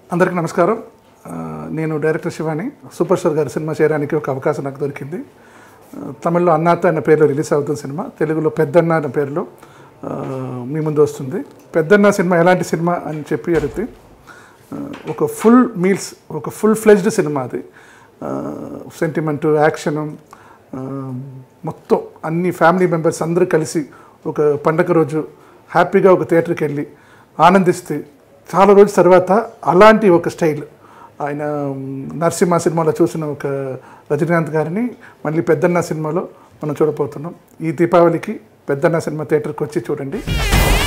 అందరికీ నమస్కారం ఆ, నేను డైరెక్టర్ శివాని సూపర్ స్టార్ గారి సినిమా చేయడానికి ఒక అవకాశం నాకు దొరికింది ఆ, తమిళ్లో అన్నాత అనే పేరులో రిలీజ్ అవుతుంది సినిమా తెలుగులో పెద్దన్న అనే పేరులో ఆ, మీ ముందు వస్తుంది పెద్దన్న సినిమా ఎలాంటి సినిమా అని చెప్పి అడిగితే ఆ, ఒక ఫుల్ మీల్స్ ఒక ఫుల్ ఫ్లెజ్డ్ సినిమా అది సెంటిమెంటు యాక్షను ఆ, మొత్తం అన్ని ఫ్యామిలీ మెంబర్స్ అందరూ కలిసి ఒక పండగ రోజు హ్యాపీగా ఒక థియేటర్కి వెళ్ళి ఆనందిస్తే చాలా రోజుల తర్వాత అలాంటి ఒక స్టైల్ ఆయన మ్, నరసింహ సినిమాలో చూసిన ఒక రజనీకాంత్ గారిని మళ్ళీ పెద్దన్న సినిమాలో మనం చూడబోతున్నాం ఈ దీపావళికి పెద్దన్న సినిమా థియేటర్కి వచ్చి చూడండి